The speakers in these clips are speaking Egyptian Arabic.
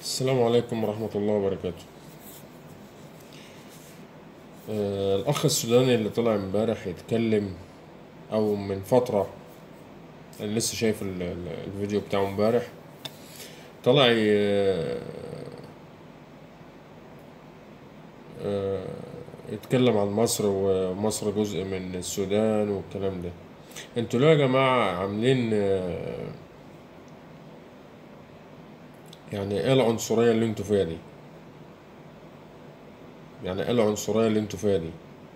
السلام عليكم ورحمة الله وبركاته آه الأخ السوداني اللي طلع امبارح يتكلم أو من فترة أنا لسه شايف ال- ال- الفيديو بتاعه امبارح طلع ي- آه يتكلم عن مصر ومصر جزء من السودان والكلام ده انتوا ليه يا جماعة عاملين آه، يعني ايه العنصرية اللي انتوا فيها دي يعني ايه العنصرية اللي انتوا فيها دي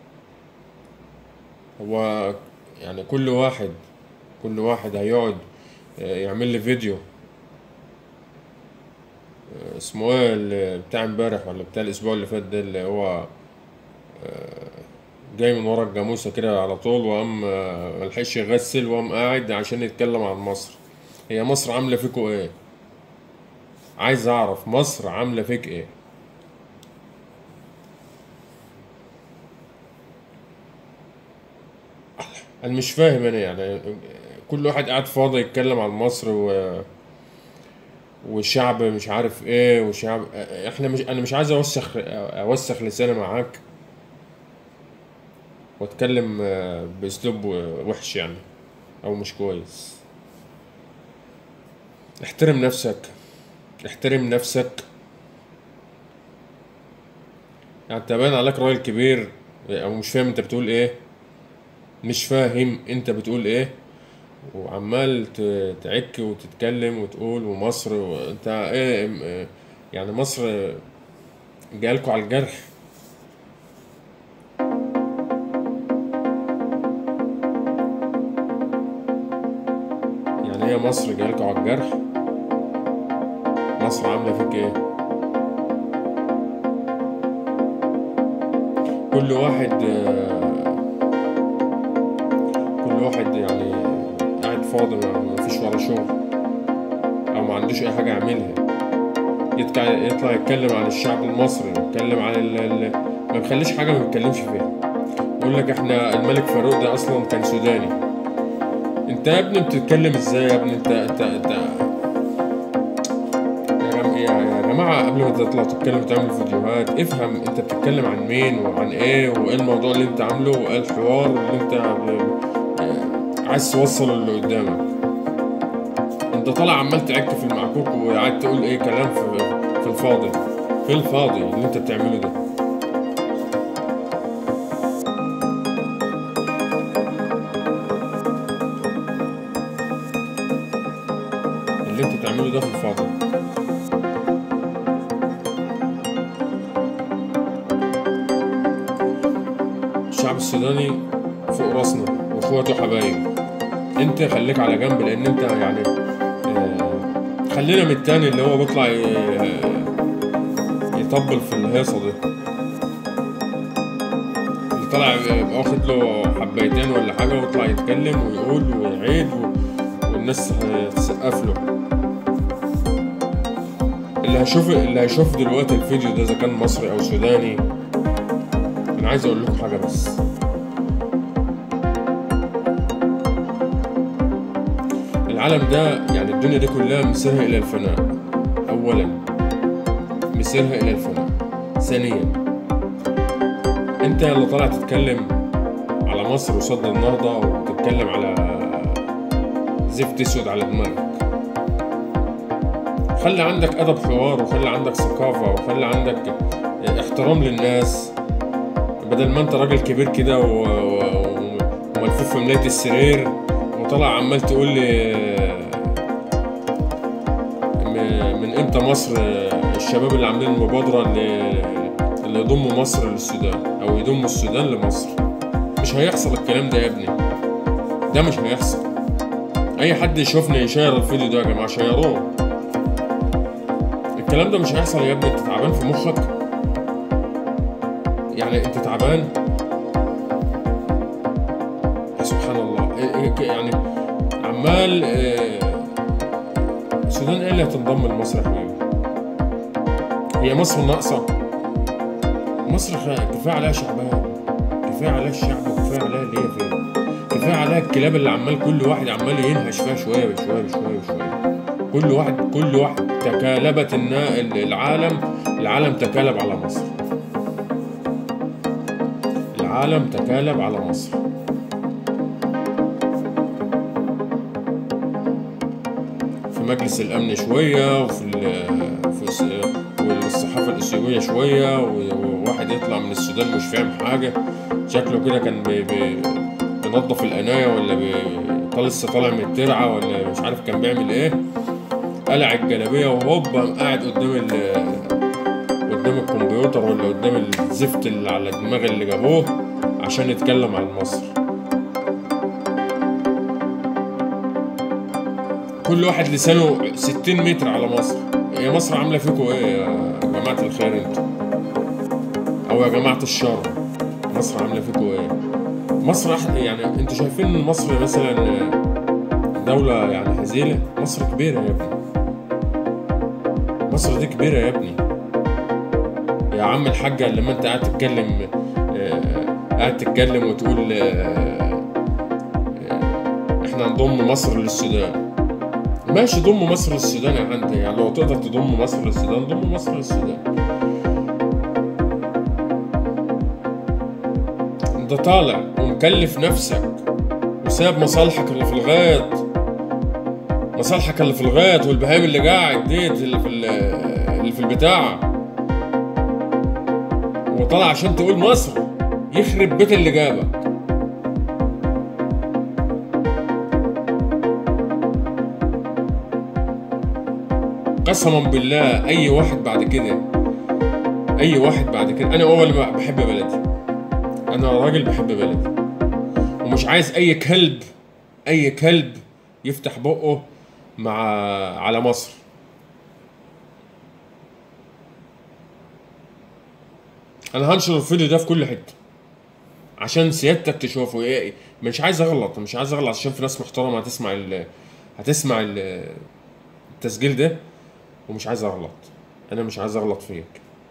هو يعني كل واحد كل واحد هيقعد آه، يعمل لي فيديو آه، اسمه ايه اللي بتاع امبارح ولا بتاع الاسبوع اللي فات ده اللي هو جاي من ورا الجاموسة كده على طول وقام آه، ملحقش يغسل وقام قاعد عشان يتكلم عن مصر هي مصر عاملة فيكوا ايه عايز اعرف مصر عاملة فيك ايه انا مش فاهم انا يعني كل واحد قاعد فاضي يتكلم عن مصر و... والشعب مش عارف ايه وشعب احنا مش انا مش عايز اوسخ اوسخ لساني معاك واتكلم آه، باسلوب وحش يعني او مش كويس احترم نفسك احترم نفسك يعني انت باين عليك راجل كبير او مش فاهم انت بتقول ايه مش فاهم انت بتقول ايه وعمال ت- تعك وتتكلم وتقول ومصر وانت ايه ام- اه، يعني مصر جايلكوا على الجرح يعني هي مصر جايلكوا على الجرح مصر عاملة فيك ايه كل واحد اه، كل واحد يعني قاعد فاضي ما ما فيش ولا شغل او ما عندوش اي حاجه يعملها يطلع يطلع يتكلم عن الشعب المصري يتكلم عن ال... ال... ما بيخليش حاجه ما بيتكلمش فيها يقول لك احنا الملك فاروق ده اصلا كان سوداني انت يا ابني بتتكلم ازاي يا ابني انت انت انت يا جم- يا يا جماعه قبل ما تطلع تتكلم وتعمل فيديوهات افهم انت بتتكلم عن مين وعن ايه وايه الموضوع اللي انت عامله وايه الحوار اللي انت ب- عايز توصله اللي قدامك انت طالع عمال تعك في المعكوك وقاعد تقول ايه كلام في في الفاضي في الفاضي اللي انت بتعمله ده اللي انت بتعمله ده في الفاضي الشعب السوداني فوق راسنا واخواته حبايب انت خليك على جنب لان انت يعني آه، خلينا من التاني اللي هو بيطلع ي- يطبل في الهيصة دي اللي طلع يبقى واخد له حبايتين ولا حاجة ويطلع يتكلم ويقول ويعيد و... والناس هتسقف له اللي هيشوف اللي هيشوف دلوقتي الفيديو ده اذا كان مصري او سوداني انا عايز اقول لكم حاجة بس العالم ده يعني الدنيا دي كلها مسيرها إلى الفناء أولا مسيرها إلى الفناء ثانيا أنت اللي طالع تتكلم على مصر وصد النهضة وتتكلم على زفت أسود على دماغك خلي عندك أدب حوار وخلي عندك ثقافة وخلي عندك احترام للناس بدل ما انت راجل كبير كده و... و... وملفوف في ملاية السرير وطلع عمال تقول لي م- من امتى مصر الشباب اللي عاملين المبادرة اللي اللي يضموا مصر للسودان او يضموا السودان لمصر مش هيحصل الكلام ده يا ابني ده مش هيحصل اي حد يشوفني يشير الفيديو ده يا جماعة شيروه الكلام ده مش هيحصل يا ابني انت تعبان في مخك يعني انت تعبان يا سبحان الله إيه- إيه- يعني عمال آه، السودان ايه اللي هتنضم لمصر يا حبيبي هي مصر ناقصة مصر خ- كفاية عليها شعبها كفاية عليها الشعب وكفاية عليها اللي هي فيه كفاية عليها الكلاب اللي عمال كل واحد عمال ينهش فيها شوية بشوية بشوية بشوية كل واحد كل واحد تكالبت النا- العالم العالم تكالب على مصر العالم تكالب على مصر في مجلس الأمن شوية وفي ال- في الس- والصحافة الإثيوبية شوية وواحد يطلع من السودان مش فاهم حاجة شكله كده كان بي بي بينظف القناية ولا بي- طال لسه طالع من الترعة ولا مش عارف كان بيعمل إيه قلع الجلابية وهوب قام قاعد قدام ال قدام الكمبيوتر ولا قدام الزفت اللي على الدماغ اللي جابوه عشان يتكلم عن مصر كل واحد لسانه 60 متر على مصر يا مصر عاملة فيكم ايه يا جماعة الخير انتوا او يا جماعة الشر مصر عاملة فيكم ايه مصر أح- يعني انتوا شايفين ان مصر مثلا دولة يعني هزيلة مصر كبيرة يا ابني مصر دي كبيرة يا ابني يا عم الحاجة لما انت قاعد تتكلم آه، قاعد تتكلم وتقول آه، آه، احنا نضم مصر للسودان ماشي ضم مصر للسودان يا انت يعني لو تقدر تضم مصر للسودان ضم مصر للسودان انت طالع ومكلف نفسك وساب مصالحك اللي في الغيط مصالحك اللي في الغيط والبهايم اللي قاعد ديت اللي في ال- اللي في البتاع وطالع عشان تقول مصر يخرب بيت اللي جابك قسما بالله اي واحد بعد كده اي واحد بعد كده انا اول ما بحب بلدي انا راجل بحب بلدي ومش عايز اي كلب اي كلب يفتح بقه مع على مصر انا هنشر الفيديو ده في كل حته عشان سيادتك تشوفه ايه مش عايز اغلط مش عايز اغلط عشان في ناس محترمه هتسمع ال هتسمع ال التسجيل ده ومش عايز اغلط انا مش عايز اغلط فيك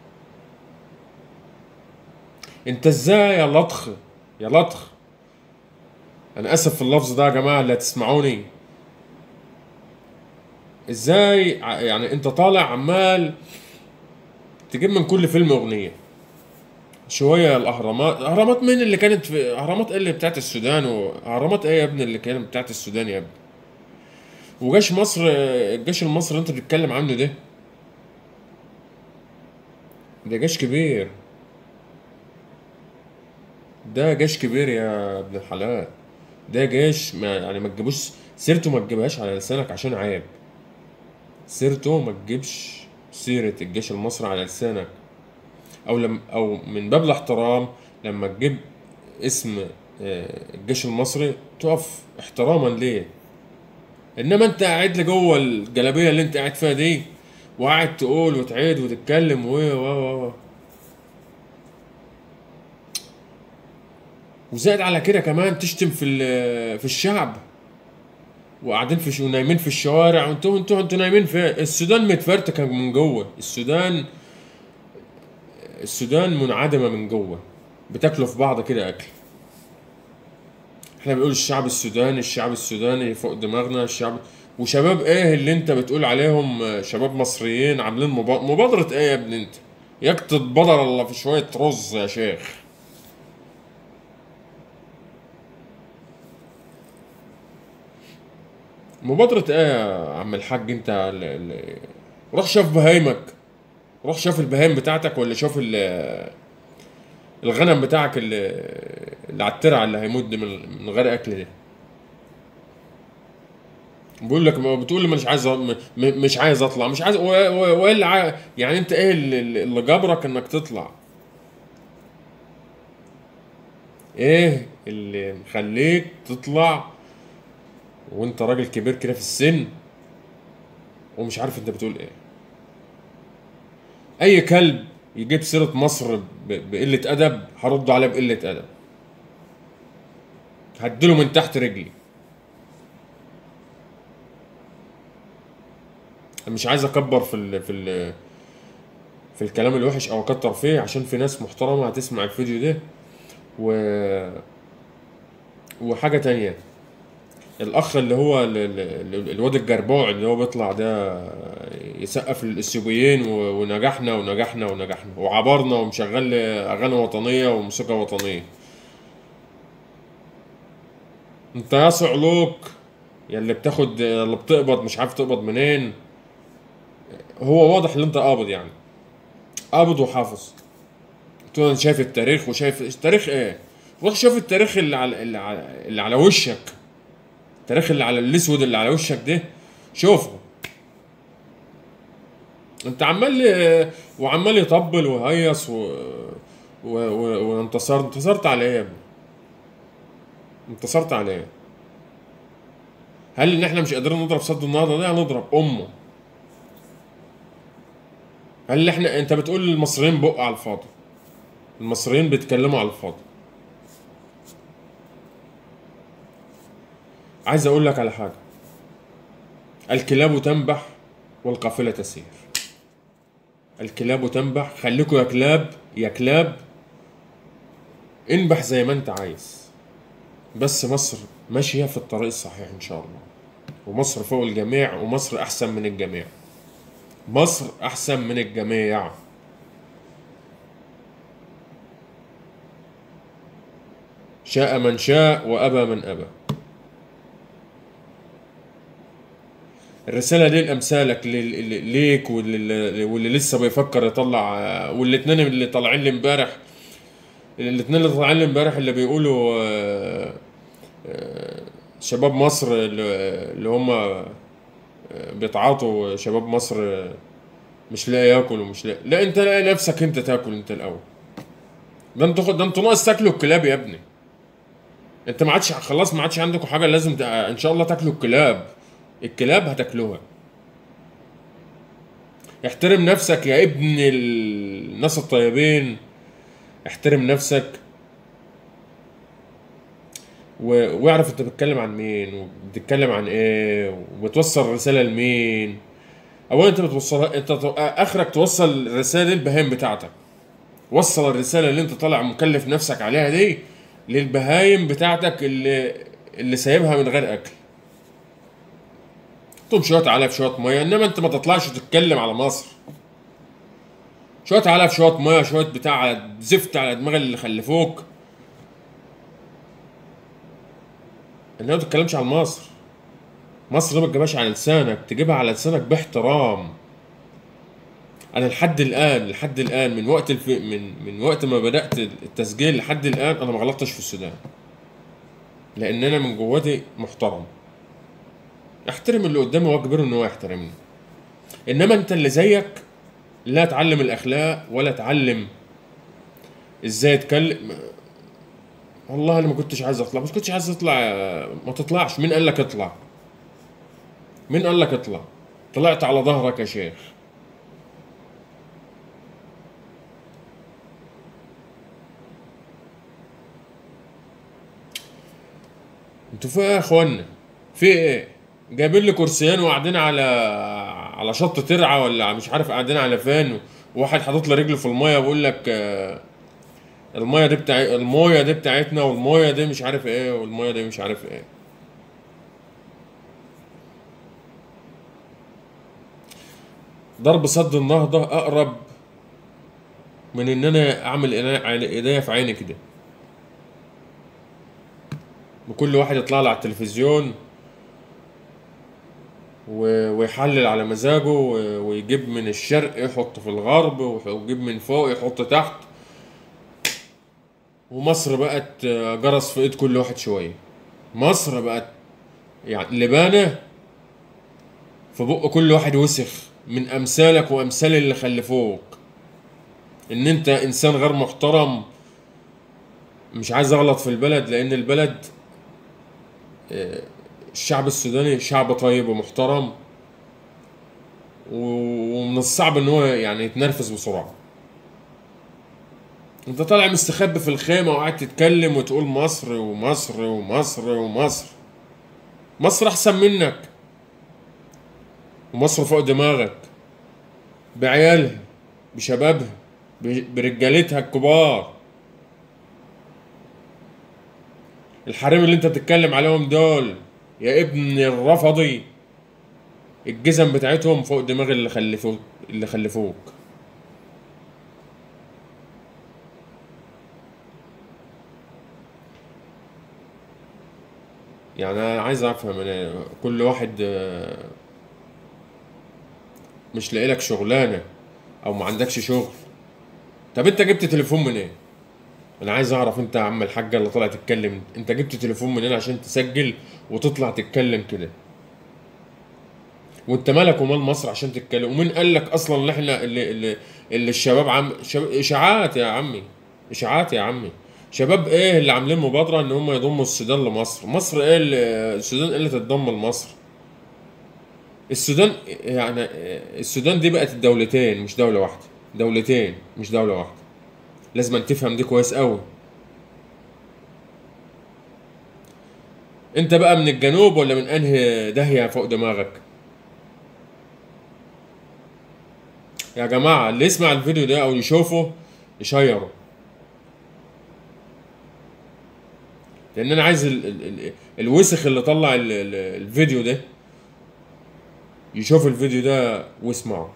انت ازاي يا لطخ يا لطخ انا اسف في اللفظ ده يا جماعه اللي هتسمعوني ازاي ع- يعني انت طالع عمال تجيب من كل فيلم اغنيه شويه الاهرامات اهرامات مين اللي كانت في اهرامات ايه اللي بتاعت السودان واهرامات ايه يا ابني اللي كانت بتاعت السودان يا ابني وجيش مصر الجيش المصري اللي انت بتتكلم عنه ده ده جيش كبير ده جيش كبير يا ابن الحلال ده جيش ما يعني ما تجيبوش سيرته ما تجيبهاش على لسانك عشان عيب سيرته ما تجيبش سيرة الجيش المصري على لسانك او لم او من باب الاحترام لما تجيب اسم آه، الجيش المصري تقف احتراما ليه انما انت قاعد لي جوه الجلابيه اللي انت قاعد فيها دي وقاعد تقول وتعيد وتتكلم و و و وزائد على كده كمان تشتم في ال- في الشعب وقاعدين في شو نايمين في الشوارع وانتوا انتوا انتوا نايمين في السودان متفرتكه من جوه السودان السودان منعدمه من جوه بتاكلوا في بعض كده اكل احنا بنقول الشعب السوداني الشعب السوداني فوق دماغنا الشعب وشباب ايه اللي انت بتقول عليهم آه، شباب مصريين عاملين مبا- مبادرة ايه يا ابني انت ياك تتبدر الله في شوية رز يا شيخ مبادرة ايه يا عم الحاج انت ال- ال- روح شوف بهايمك روح شوف البهايم بتاعتك ولا شوف ال- الغنم بتاعك اللي, اللي على الترعة اللي هيموت ده من من غير اكل ده بقول لك ما بتقول لي مش عايز أ- م- م- مش عايز اطلع مش عايز و- و- وايه اللي عاي... يعني انت ايه اللي, اللي جبرك انك تطلع ايه اللي مخليك تطلع وانت راجل كبير كده في السن ومش عارف انت بتقول ايه اي كلب يجيب سيرة مصر ب- بقلة ادب هرد عليه بقلة ادب هديله من تحت رجلي مش عايز اكبر في ال في ال في الكلام الوحش او اكتر فيه عشان في ناس محترمه هتسمع الفيديو ده و وحاجه تانية الاخ اللي هو ال- ال- ال- الواد الجربوع اللي هو بيطلع ده يسقف للاثيوبيين و- ونجحنا ونجحنا ونجحنا وعبرنا ومشغل اغاني وطنيه وموسيقى وطنيه انت يا صعلوك يا اللي بتاخد اللي بتقبض مش عارف تقبض منين هو واضح ان انت قابض يعني قابض وحافظ قلت له انا شايف التاريخ وشايف التاريخ ايه روح شوف التاريخ اللي على اللي على, اللي على وشك التاريخ اللي على الاسود اللي على وشك ده شوفه انت عمال وعمال يطبل وهيص و... و... و... وانتصرت انتصرت على ايه يا ابني انتصرت على ايه هل ان احنا مش قادرين نضرب صد النهارده ده هنضرب امه هل احنا انت بتقول المصريين بق على الفاضي المصريين بيتكلموا على الفاضي عايز اقول لك على حاجه الكلاب تنبح والقافله تسير الكلاب تنبح خليكوا يا كلاب يا كلاب انبح زي ما انت عايز بس مصر ماشيه في الطريق الصحيح ان شاء الله ومصر فوق الجميع ومصر احسن من الجميع مصر احسن من الجميع شاء من شاء وابى من ابى الرسالة دي لأمثالك لل- لل- ليك واللي, واللي لسه بيفكر يطلع والاتنين اللي طالعين لي امبارح الاتنين اللي طالعين لي امبارح اللي بيقولوا آه، آه، شباب مصر اللي اللي هم آه، بيتعاطوا شباب مصر آه، مش لاقي ياكل ومش لاقي لا انت لاقي نفسك انت تاكل انت الاول ده انتوا ده انتوا ناقص تاكلوا الكلاب يا ابني انت ما عادش خلاص ما عادش عندكم حاجه لازم ت- ان شاء الله تاكلوا الكلاب الكلاب هتاكلوها احترم نفسك يا ابن الناس الطيبين احترم نفسك و... واعرف انت بتتكلم عن مين وبتتكلم عن ايه وبتوصل رسالة لمين اولا انت بتوصلها انت تو- اخرك توصل الرسالة للبهايم بتاعتك وصل الرسالة اللي انت طالع مكلف نفسك عليها دي للبهايم بتاعتك اللي اللي سايبها من غير اكل حطهم شوية علف شوية مية انما انت ما تطلعش تتكلم على مصر شوية علف شوية مية شوية بتاع على زفت على دماغ اللي خلفوك انما ما تتكلمش عن مصر مصر دي ما تجيبهاش على لسانك تجيبها على لسانك باحترام انا لحد الان لحد الان من وقت الف... من من وقت ما بدات التسجيل لحد الان انا ما غلطتش في السودان لان انا من جواتي محترم احترم اللي قدامي واجبره ان هو يحترمني انما انت اللي زيك لا تعلم الاخلاق ولا تعلم ازاي اتكلم والله انا ما كنتش عايز اطلع مش كنتش عايز اطلع ما تطلعش مين قال لك اطلع مين قال لك اطلع طلعت على ظهرك يا شيخ انتوا في ايه يا اخوانا في ايه جايبين لي كرسيين وقاعدين على على شط ترعه ولا مش عارف قاعدين على فين وواحد حاطط لي رجله في الميه ويقول لك آه، الميه دي بتاع الميه دي بتاعتنا والميه دي مش عارف ايه والميه دي مش عارف ايه ضرب صد النهضة أقرب من إن أنا أعمل إيديا- إيديا في عيني كده وكل واحد يطلع لي على التلفزيون و- ويحلل على مزاجه و- ويجيب من الشرق يحط في الغرب ويجيب من فوق يحط تحت ومصر بقت آه، جرس في ايد كل واحد شويه مصر بقت يعني لبانه في بق كل واحد وسخ من امثالك وامثال اللي خلفوك ان انت انسان غير محترم مش عايز اغلط في البلد لان البلد آه، الشعب السوداني شعب طيب ومحترم و- ومن الصعب ان هو يعني يتنرفز بسرعه انت طالع مستخبي في الخيمه وقاعد تتكلم وتقول مصر ومصر ومصر ومصر مصر احسن منك ومصر فوق دماغك بعيالها بشبابها ب- برجالتها الكبار الحريم اللي انت بتتكلم عليهم دول يا ابن الرفضي الجزم بتاعتهم فوق دماغ اللي خلفوك اللي خلفوك يعني انا عايز افهم انا كل واحد آه، مش لاقي لك شغلانه او ما عندكش شغل طب انت جبت تليفون منين انا عايز اعرف انت يا عم الحاجه اللي طلعت تتكلم انت جبت تليفون منين عشان تسجل وتطلع تتكلم كده وانت مالك ومال مصر عشان تتكلم ومين قال لك اصلا ان احنا اللي, اللي, اللي الشباب عم شب... اشاعات يا عمي اشاعات يا عمي شباب ايه اللي عاملين مبادره ان هم يضموا السودان لمصر مصر ايه اللي السودان ايه اللي تتضم لمصر السودان يعني السودان دي بقت دولتين مش دوله واحده دولتين مش دوله واحده لازم أن تفهم دي كويس قوي انت بقى من الجنوب ولا من انهي داهيه فوق دماغك يا جماعه اللي يسمع الفيديو ده او يشوفه يشيره لان انا عايز ال ال ال الوسخ اللي طلع ال ال الفيديو ده يشوف الفيديو ده ويسمعه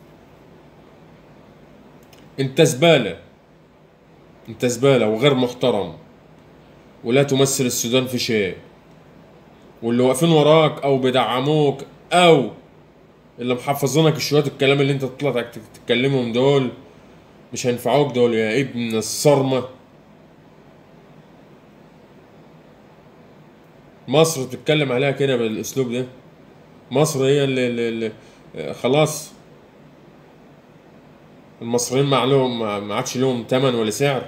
انت زباله انت زباله وغير محترم ولا تمثل السودان في شيء واللي واقفين وراك او بيدعموك او اللي محفظينك شويه الكلام اللي انت تطلع تك- تتكلمهم دول مش هينفعوك دول يا ابن الصرمه مصر تتكلم عليها كده بالاسلوب ده مصر هي اللي, اللي, اللي آه، خلاص المصريين ما لهم ما ما عادش لهم تمن ولا سعر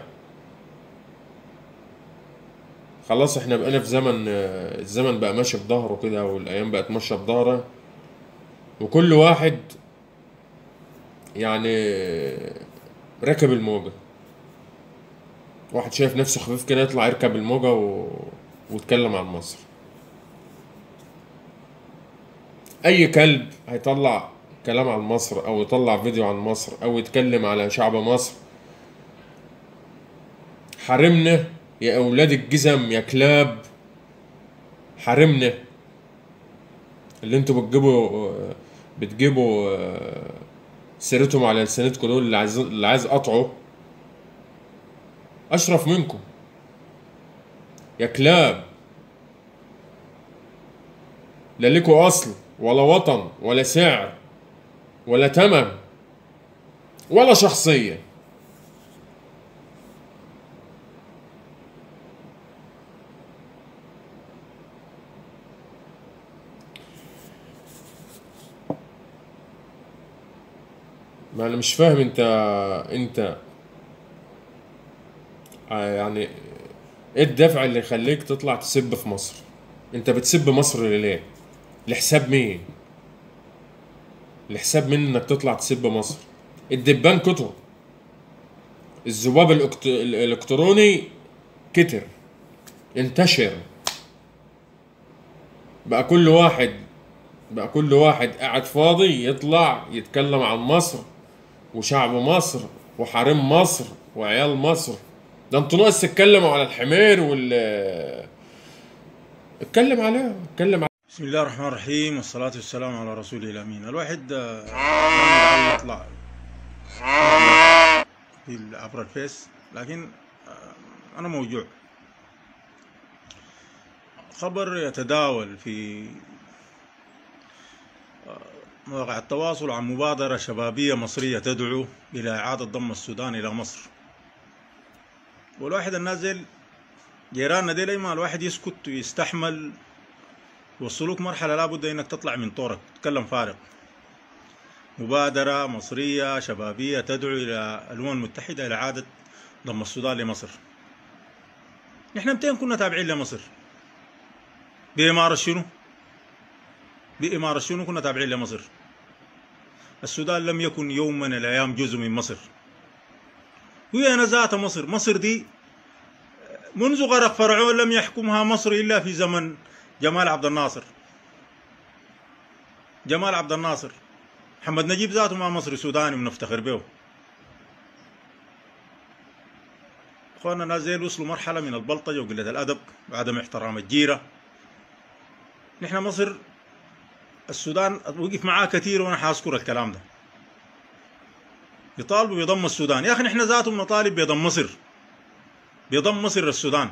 خلاص احنا بقينا في زمن آه، الزمن بقى ماشي بظهره كده والايام بقت ماشيه بظهره وكل واحد يعني ركب الموجه واحد شايف نفسه خفيف كده يطلع يركب الموجه و... ويتكلم عن مصر اي كلب هيطلع كلام عن مصر او يطلع فيديو عن مصر او يتكلم على شعب مصر حرمنا يا اولاد الجزم يا كلاب حرمنا اللي انتوا بتجيبوا بتجيبوا آه، سيرتهم على لسانتكم دول اللي عايز اللي عايز اقطعه اشرف منكم يا كلاب لا ليكوا اصل ولا وطن ولا سعر ولا تمن ولا شخصيه ما انا مش فاهم انت انت آه يعني ايه الدافع اللي يخليك تطلع تسب في مصر انت بتسب مصر ليه لحساب مين لحساب مين انك تطلع تسب مصر الدبان كتر الذباب الإلكت- الالكتروني كتر انتشر بقى كل واحد بقى كل واحد قاعد فاضي يطلع يتكلم عن مصر وشعب مصر وحريم مصر وعيال مصر ده انتوا ناقص تتكلموا على الحمير وال اتكلم عليها اتكلم على بسم الله الرحمن الرحيم والصلاة والسلام على رسوله الأمين الواحد آه، ما متعود يطلع في عبر الفيس لكن آه، أنا موجوع خبر يتداول في آه، مواقع التواصل عن مبادرة شبابية مصرية تدعو إلى إعادة ضم السودان إلى مصر والواحد النازل جيراننا دي لما الواحد يسكت ويستحمل يوصلوك مرحلة لابد انك تطلع من طورك تتكلم فارغ مبادرة مصرية شبابية تدعو الى الامم المتحدة الى اعادة ضم السودان لمصر نحن متين كنا تابعين لمصر بإمارة شنو؟ بإمارة شنو كنا تابعين لمصر السودان لم يكن يوم من الأيام جزء من مصر وهي نزاهة مصر مصر دي منذ غرق فرعون لم يحكمها مصر إلا في زمن جمال عبد الناصر جمال عبد الناصر محمد نجيب ذاته ما مصري سوداني ونفتخر به اخواننا ناس زي وصلوا مرحله من البلطجه وقله الادب وعدم احترام الجيره نحن مصر السودان وقف معاه كثير وانا حاذكر الكلام ده يطالبوا بضم السودان يا اخي نحن ذاتهم نطالب بضم مصر بضم مصر للسودان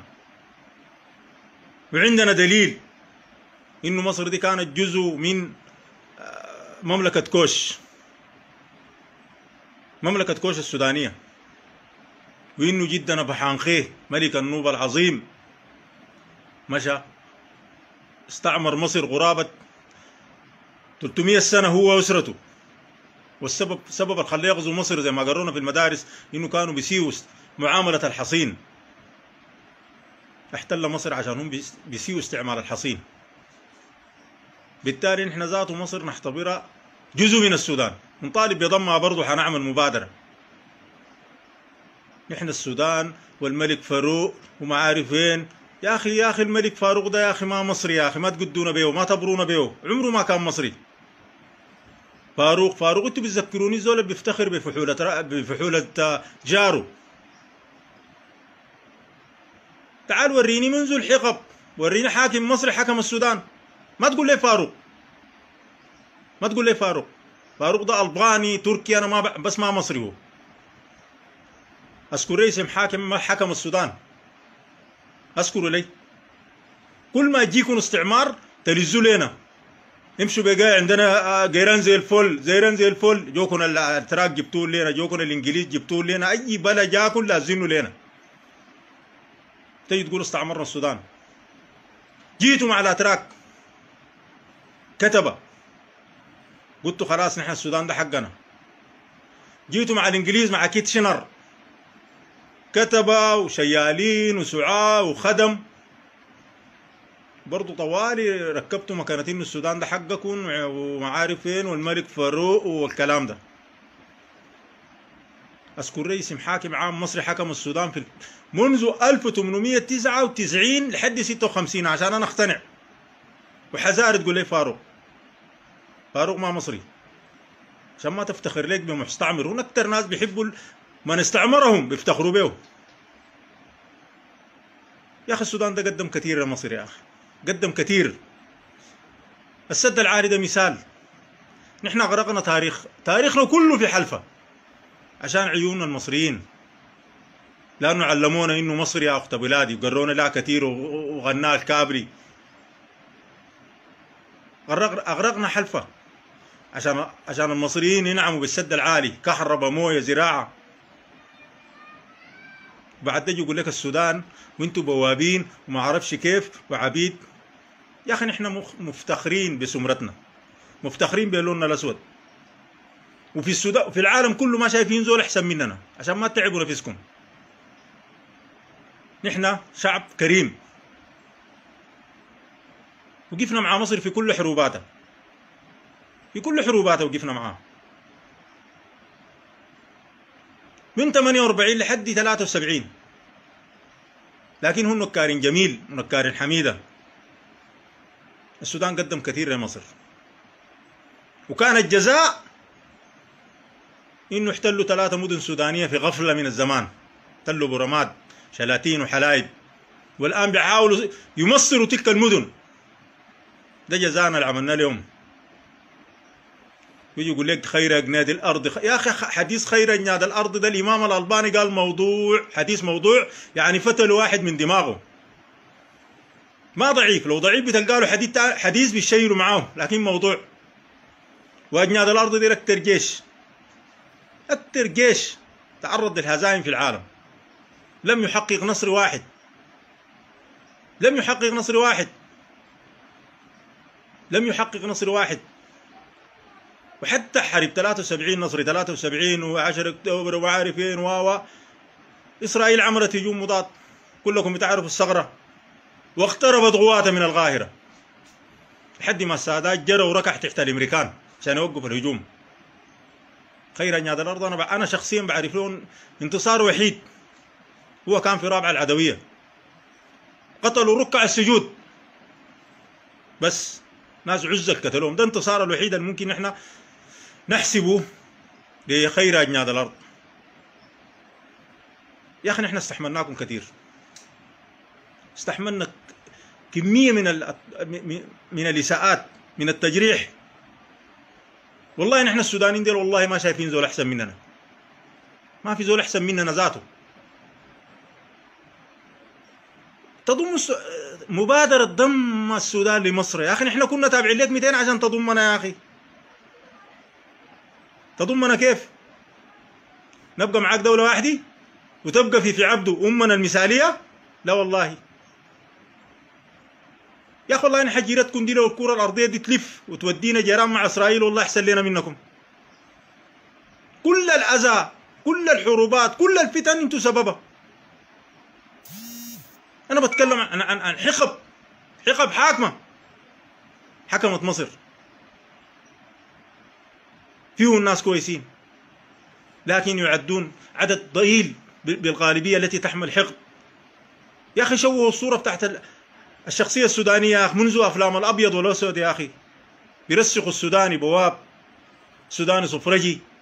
وعندنا دليل انه مصر دي كانت جزء من آه، مملكة كوش مملكة كوش السودانية وانه جدنا بحانخيه ملك النوبة العظيم مشى استعمر مصر قرابة 300 سنة هو وأسرته والسبب سبب اللي خلاه يغزو مصر زي ما قرونا في المدارس انه كانوا بيسيوا معاملة الحصين احتل مصر عشان هم بيس- بيسيوا استعمال الحصين بالتالي نحن ذاته مصر نعتبرها جزء من السودان نطالب بضمها برضه حنعمل مبادرة نحن السودان والملك فاروق وما عارف وين يا اخي يا اخي الملك فاروق ده يا اخي ما مصري يا اخي ما تقدونا بيه ما تبرونا بيه عمره ما كان مصري فاروق فاروق انتوا بتذكروني زول اللي بيفتخر بفحولة رأ- بفحولة آه، جاره تعال وريني منذ الحقب وريني حاكم مصري حكم السودان ما تقول لي فاروق ما تقول لي فاروق فاروق ده الباني تركي انا ما ب... بس ما مصري هو اذكر لي اسم حاكم ما حكم السودان اذكره لي كل ما يجيكم استعمار تلزوا لنا امشوا بقى عندنا آه، جيران زي الفل زيران زي الفل جوكم الاتراك جبتوه لنا جوكم الانجليز جبتوه لنا اي بلد جاكم لازينه لنا تيجي تقول استعمرنا السودان جيتوا مع الاتراك كتبه قلتوا خلاص نحن السودان ده حقنا جيتوا مع الانجليز مع كيتشنر كتبه وشيالين وسعاة وخدم برضو طوالي ركبتوا مكانة انه السودان ده حقكم ومعارف فين والملك فاروق والكلام ده اذكر رئيس حاكم عام مصري حكم السودان في منذ 1899 لحد 56 عشان انا اقتنع وحزار تقول لي فاروق فاروق ما مصري عشان ما تفتخر لك بمستعمر هون اكثر ناس بيحبوا من استعمرهم بيفتخروا به يا اخي السودان ده قدم كثير لمصر يا اخي قدم كثير السد العالي ده مثال نحن غرقنا تاريخ تاريخنا كله في حلفة عشان عيوننا المصريين لانه علمونا انه مصر يا اخت بلادي وقرونا لا كثير وغناه الكابري غرق اغرقنا حلفه عشان عشان المصريين ينعموا بالسد العالي كهرباء مويه زراعه بعد ده يقول لك السودان وانتوا بوابين وما اعرفش كيف وعبيد يا اخي نحن مخ- مفتخرين بسمرتنا مفتخرين بلوننا الاسود وفي السودان وفي العالم كله ما شايفين زول احسن مننا عشان ما تتعبوا نفسكم نحن شعب كريم وقفنا مع مصر في كل حروباتها في كل حروباتها وقفنا معاه من 48 لحد 73 لكن هو نكار جميل ونكار حميدة السودان قدم كثير لمصر وكان الجزاء انه احتلوا ثلاثة مدن سودانية في غفلة من الزمان احتلوا برماد شلاتين وحلايب والان بيحاولوا يمصروا تلك المدن ده جزانا اللي عملنا لهم يجي يقول لك خير اجناد الارض خ... يا اخي خ- حديث خير اجناد الارض ده الامام الالباني قال موضوع حديث موضوع يعني فتل واحد من دماغه ما ضعيف لو ضعيف بتلقى له حديث تع- حديث بيشيلوا معاه لكن موضوع واجناد الارض دي اكثر جيش اكثر جيش تعرض للهزائم في العالم لم يحقق نصر واحد لم يحقق نصر واحد لم يحقق نصر واحد وحتى حرب 73 نصر 73 و10 اكتوبر وما عارف فين و اسرائيل عملت هجوم مضاد كلكم بتعرفوا الثغره واقتربت قواتها من القاهره لحد ما السادات جرى وركع تحت الامريكان عشان يوقفوا الهجوم خير انياد الارض انا ب- انا شخصيا بعرف لهم انتصار وحيد هو كان في رابعه العدويه قتلوا ركع السجود بس ناس عزل قتلوهم ده انتصار الوحيد اللي ممكن احنا نحسبه لخير اجناد الارض يا اخي نحن استحملناكم كثير استحملنا كميه من ال... من الاساءات من التجريح والله نحن السودانيين ديل والله ما شايفين زول احسن مننا ما في زول احسن مننا ذاته تضم الس... مبادرة ضم السودان لمصر يا أخي نحن كنا تابعين لك 200 عشان تضمنا يا أخي تضمنا كيف نبقى معاك دولة واحدة وتبقى في في عبده أمنا المثالية لا والله يا أخي والله إن حجيرتكم دي لو الكرة الأرضية دي تلف وتودينا جيران مع إسرائيل والله أحسن لنا منكم كل الأذى كل الحروبات كل الفتن انتم سببها انا بتكلم عن عن عن حقب حقب حاكمه حكمت مصر فيه الناس كويسين لكن يعدون عدد ضئيل بالغالبيه التي تحمل حقد يا اخي شوهوا الصوره بتاعت الشخصيه السودانيه يا اخي منذ افلام الابيض والاسود يا اخي بيرسخوا السوداني بواب سوداني صفرجي